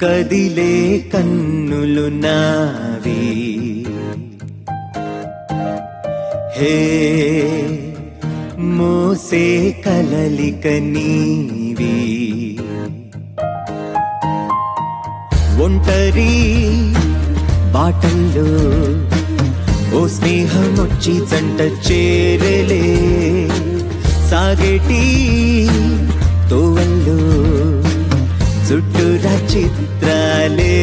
కదిలే కన్నులు నావి హే మోసే కలలిక నీవి ఒంటరి బాటల్లో ఓ స్నేహం వచ్చి జంట చేరలే సాగేటి తోవల్లో చుట్టూరా చిత్రాలే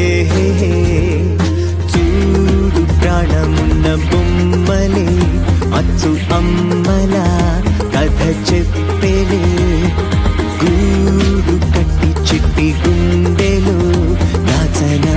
చూడు ప్రాణమున్న బొమ్మలే అచ్చు అమ్మల కథ చెప్పలే గూడు కట్టి చిట్టి గుండెలో నాచనా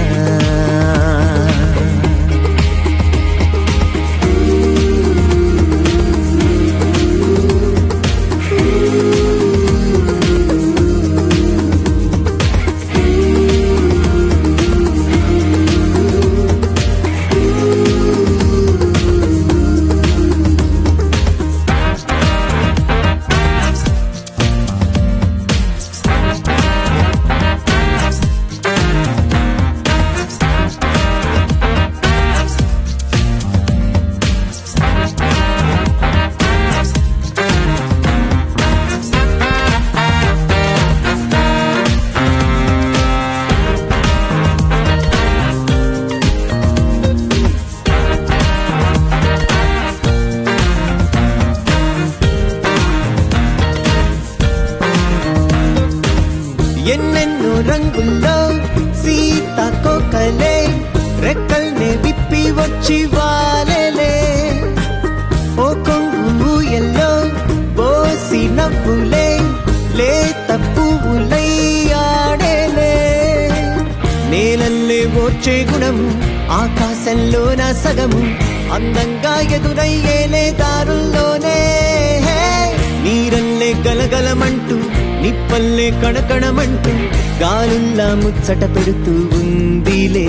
ఎన్నెన్నో రంగుల్లో సీతాకోకలే రెక్కల్నే విప్పి వచ్చి వాలెలే ఓ కొంగు ఎల్లో బోసి నవ్వులే లేత పువ్వులై ఆడేలే నేలల్లే ఓర్చే గుణము ఆకాశంలో నా సగము అందంగా ఎదురయ్యేలే దారుల్లోనే నీరల్లే గలగలమంటూ నిప్పల్లే కణకణమంటూ గాలుల్లా ముచ్చట పెడుతూ ఉందిలే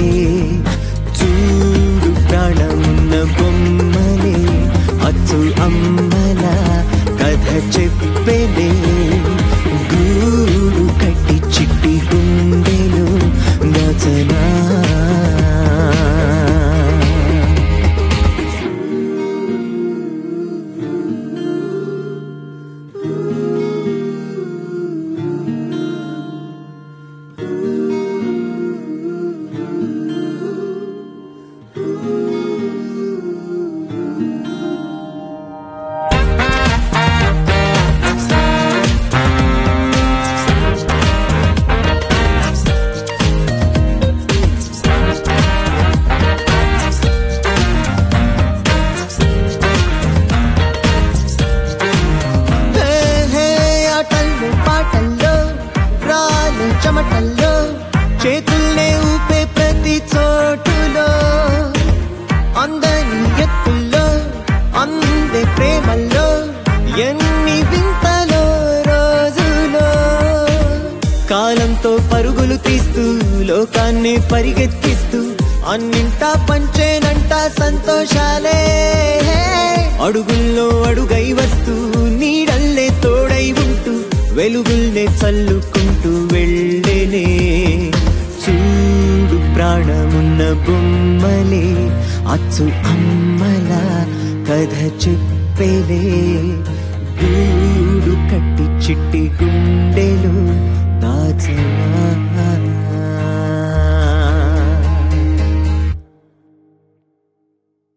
చూడు ప్రాణమున్న బొమ్మలే అచ్చు అమ్మల కథ చెప్పలే గూడు కట్టి చిట్టి గుండెలు గచనా హే హే ఆటల్లో పాటల్లో రాలు చెమటల్లో చేతుల్నే ఊపే ప్రతి చోటులో అందని ఎత్తుల్లో అందే ప్రేమల్లో ఎన్ని వింతలో రోజులో కాలంతో పరుగులు తీస్తూ లోకాన్ని పరిగెత్తిస్తూ అన్నింటా పంచేనంట సంతోషాలే అడుగుల్లో అడుగై వస్తూ నీడల్లే తోడై ఉంటూ వెలుగుల్నే చల్లుకుంటూ వెళ్ళేనే చూడు ప్రాణమున్న బొమ్మలే అచ్చు అమ్మల కథ చెప్పేలే గూడు కట్టి చిట్టి గుండెలు